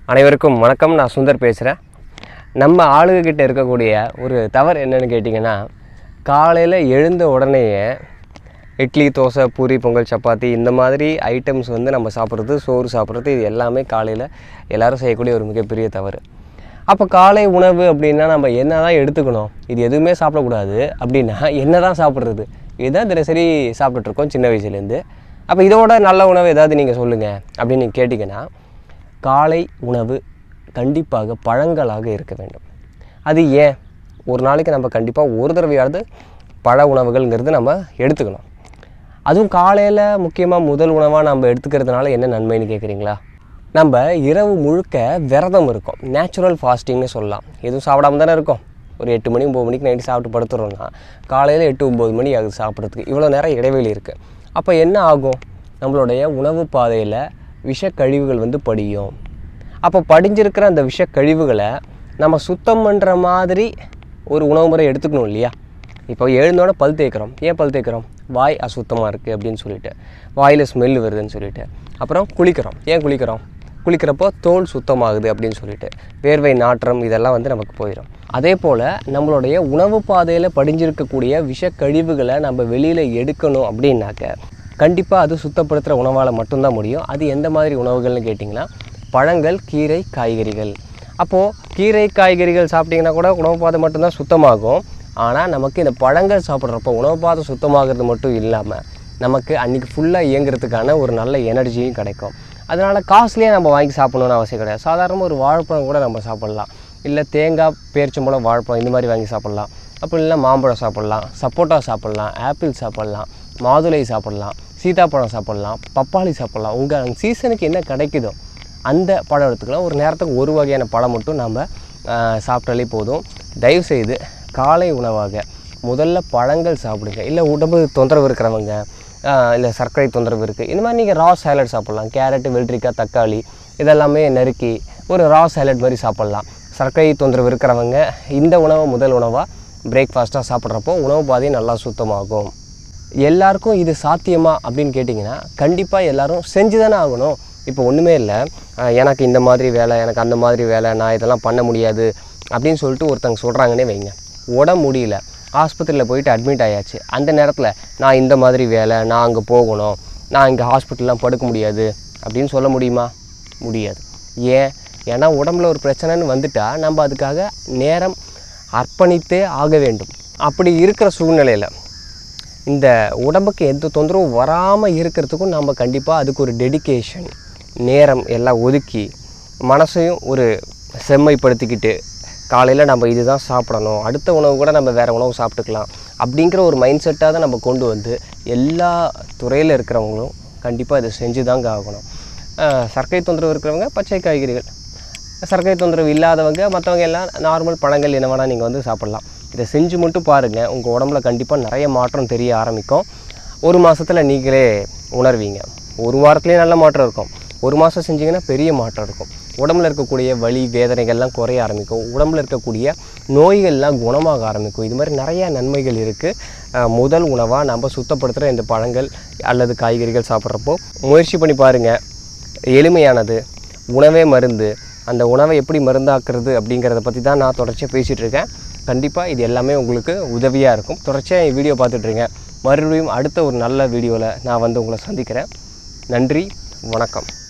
அனைவருக்கும் வணக்கம் நான் சுந்தர் பேசுகிறேன் நம்ம ஆளுங்கக்கிட்ட இருக்கக்கூடிய ஒரு தவறு என்னன்னு கேட்டிங்கன்னா காலையில் எழுந்த உடனேயே இட்லி தோசை பூரி பொங்கல் சப்பாத்தி இந்த மாதிரி ஐட்டம்ஸ் வந்து நம்ம சாப்பிட்றது சோறு சாப்பிட்றது இது எல்லாமே காலையில் எல்லாரும் செய்யக்கூடிய ஒரு மிகப்பெரிய தவறு அப்போ காலை உணவு அப்படின்னா நம்ம என்ன தான் எடுத்துக்கணும் இது எதுவுமே சாப்பிடக்கூடாது அப்படின்னா என்ன தான் சாப்பிட்றது இதுதான் தினசரி சாப்பிட்டுட்ருக்கோம் சின்ன வயசுலேருந்து அப்போ இதோட நல்ல உணவு ஏதாவது நீங்கள் சொல்லுங்கள் அப்படின்னு நீங்கள் கேட்டிங்கன்னா காலை உணவு கண்டிப்பாக பழங்களாக இருக்க வேண்டும் அது ஏன் ஒரு நாளைக்கு நம்ம கண்டிப்பாக ஒரு தடவையாவது பழ உணவுகள்ங்கிறது நம்ம எடுத்துக்கணும் அதுவும் காலையில் முக்கியமாக முதல் உணவாக நம்ம எடுத்துக்கிறதுனால என்ன நன்மைன்னு கேட்குறீங்களா நம்ம இரவு முழுக்க விரதம் இருக்கோம் நேச்சுரல் ஃபாஸ்டிங்னு சொல்லலாம் எதுவும் சாப்பிடாம தானே இருக்கோம் ஒரு எட்டு மணி ஒம்பது மணிக்கு நைட்டு சாப்பிட்டு படுத்துறோம்னா காலையில் எட்டு ஒம்பது மணி ஆகுது சாப்பிட்றதுக்கு இவ்வளோ நேரம் இடைவெளி இருக்குது அப்போ என்ன ஆகும் நம்மளுடைய உணவு பாதையில் விஷக்கழிவுகள் வந்து படியும் அப்போ படிஞ்சிருக்கிற அந்த விஷக்கழிவுகளை நம்ம சுத்தம் பண்ணுற மாதிரி ஒரு உணவு முறை எடுத்துக்கணும் இல்லையா இப்போ எழுந்தோட பல் தேய்க்கிறோம் ஏன் பல் தேய்க்கிறோம் வாய் அசுத்தமாக இருக்குது அப்படின்னு சொல்லிட்டு வாயில் ஸ்மெல் வருதுன்னு சொல்லிட்டு அப்புறம் குளிக்கிறோம் ஏன் குளிக்கிறோம் குளிக்கிறப்போ தோல் சுத்தமாகுது அப்படின்னு சொல்லிட்டு வேர்வை நாற்றம் இதெல்லாம் வந்து நமக்கு போயிடும் அதே போல் நம்மளுடைய உணவு பாதையில் படிஞ்சிருக்கக்கூடிய விஷக்கழிவுகளை நம்ம வெளியில் எடுக்கணும் அப்படின்னாக்க கண்டிப்பாக அது சுத்தப்படுத்துகிற உணவால் மட்டும்தான் முடியும் அது எந்த மாதிரி உணவுகள்னு கேட்டிங்கன்னா பழங்கள் கீரை காய்கறிகள் அப்போது கீரை காய்கறிகள் சாப்பிட்டிங்கன்னா கூட உணவு பாதை மட்டும்தான் சுத்தமாகும் ஆனால் நமக்கு இந்த பழங்கள் சாப்பிட்றப்போ உணவு பாதை சுத்தமாகிறது மட்டும் இல்லாமல் நமக்கு அன்றைக்கி ஃபுல்லாக இயங்குறதுக்கான ஒரு நல்ல எனர்ஜியும் கிடைக்கும் அதனால் காஸ்ட்லியாக நம்ம வாங்கி சாப்பிடணும்னு அவசியம் கிடையாது சாதாரணமாக ஒரு வாழைப்பழம் கூட நம்ம சாப்பிட்லாம் இல்லை தேங்காய் பேரிச்சம்பழம் வாழைப்பழம் இந்த மாதிரி வாங்கி சாப்பிட்லாம் அப்படி இல்லைன்னா மாம்பழம் சாப்பிட்லாம் சப்போட்டா சாப்பிட்லாம் ஆப்பிள் சாப்பிட்லாம் மாதுளை சாப்பிட்லாம் சீதாப்பழம் சாப்பிட்லாம் பப்பாளி சாப்பிட்லாம் உங்கள் சீசனுக்கு என்ன கிடைக்குதோ அந்த பழம் எடுத்துக்கலாம் ஒரு நேரத்துக்கு ஒரு வகையான பழம் மட்டும் நம்ம ஆஹ், சாப்பிட்டாலே போதும் தயவுசெய்து காலை உணவாக முதல்ல பழங்கள் சாப்பிடுங்க இல்லை உடம்பு தொந்தரவு இருக்கிறவங்க இல்லை சர்க்கரை தொந்தரவு இருக்குது இந்த மாதிரி நீங்கள் ரா சேலட் சாப்பிட்லாம் கேரட்டு வெள்ளரிக்காய் தக்காளி இதெல்லாமே நறுக்கி ஒரு ரா சேலட் மாதிரி சாப்பிட்லாம் சர்க்கரை தொந்தரவு இருக்கிறவங்க இந்த உணவை முதல் உணவாக பிரேக்ஃபாஸ்ட்டாக சாப்பிட்றப்போ உணவு பாதை நல்லா சுத்தமாகும் எல்லாருக்கும் இது சாத்தியமா அப்படின்னு கேட்டிங்கன்னா கண்டிப்பாக எல்லாரும் செஞ்சு தானே ஆகணும் இப்போ ஒன்றுமே இல்லை அஹ் எனக்கு இந்த மாதிரி வேலை எனக்கு அந்த மாதிரி வேலை நான் இதெல்லாம் பண்ண முடியாது அப்படின்னு சொல்லிட்டு ஒருத்தங்க சொல்கிறாங்கன்னே வைங்க உடம்பு முடியல ஆஸ்பத்திரியில் போயிட்டு அட்மிட் ஆயாச்சு அந்த நேரத்தில் நான் இந்த மாதிரி வேலை நான் அங்கே போகணும் நான் இங்கே ஹாஸ்பிட்டல்லாம் படுக்க முடியாது அப்படின்னு சொல்ல முடியுமா முடியாது ஏன் ஏன்னா உடம்புல ஒரு பிரச்சனைன்னு வந்துட்டா நம்ம அதுக்காக நேரம் அர்ப்பணித்தே ஆக வேண்டும் அப்படி இருக்கிற சூழ்நிலையில் இந்த உடம்புக்கு எந்த தொந்தரவும் வராமல் இருக்கிறதுக்கும் நம்ம கண்டிப்பாக அதுக்கு ஒரு டெடிகேஷன் நேரம் எல்லாம் ஒதுக்கி மனசையும் ஒரு செம்மைப்படுத்திக்கிட்டு காலையில் நம்ம இதுதான் சாப்பிடணும் அடுத்த உணவு கூட நம்ம வேறு உணவு சாப்பிட்டுக்கலாம் அப்படிங்கிற ஒரு மைண்ட் செட்டாக தான் நம்ம கொண்டு வந்து எல்லா துறையில் இருக்கிறவங்களும் கண்டிப்பாக இதை செஞ்சு தாங்க ஆகணும் அஹ் சர்க்கரை தொந்தரவு இருக்கிறவங்க பச்சை காய்கறிகள் சர்க்கரை தொந்தரவு இல்லாதவங்க மற்றவங்க எல்லாம் நார்மல் பழங்கள் என்ன வேணால் நீங்கள் வந்து சாப்பிட்லாம் இதை செஞ்சு மட்டும் பாருங்கள் உங்கள் உடம்புல கண்டிப்பாக நிறைய மாற்றம் தெரிய ஆரம்பிக்கும் ஒரு மாதத்தில் நீங்களே உணர்வீங்க ஒரு வாரத்துலேயே நல்ல மாற்றம் இருக்கும் ஒரு மாதம் செஞ்சீங்கன்னா பெரிய மாற்றம் இருக்கும் உடம்புல இருக்கக்கூடிய வலி வேதனைகள்லாம் குறைய ஆரம்பிக்கும் உடம்புல இருக்கக்கூடிய நோய்கள்லாம் குணமாக ஆரம்பிக்கும் இது மாதிரி நிறைய நன்மைகள் இருக்குது முதல் உணவாக நம்ம சுத்தப்படுத்துகிற இந்த பழங்கள் அல்லது காய்கறிகள் சாப்பிட்றப்போ முயற்சி பண்ணி பாருங்கள் எளிமையானது உணவே மருந்து அந்த உணவை எப்படி மருந்தாக்குறது அப்படிங்கிறத பற்றி தான் நான் தொடர்ச்சியாக பேசிகிட்டு இருக்கேன் கண்டிப்பாக இது எல்லாமே உங்களுக்கு உதவியாக இருக்கும் தொடர்ச்சியாக என் வீடியோ பார்த்துட்ருங்க மறுபடியும் அடுத்த ஒரு நல்ல வீடியோவில் நான் வந்து உங்களை சந்திக்கிறேன் நன்றி வணக்கம்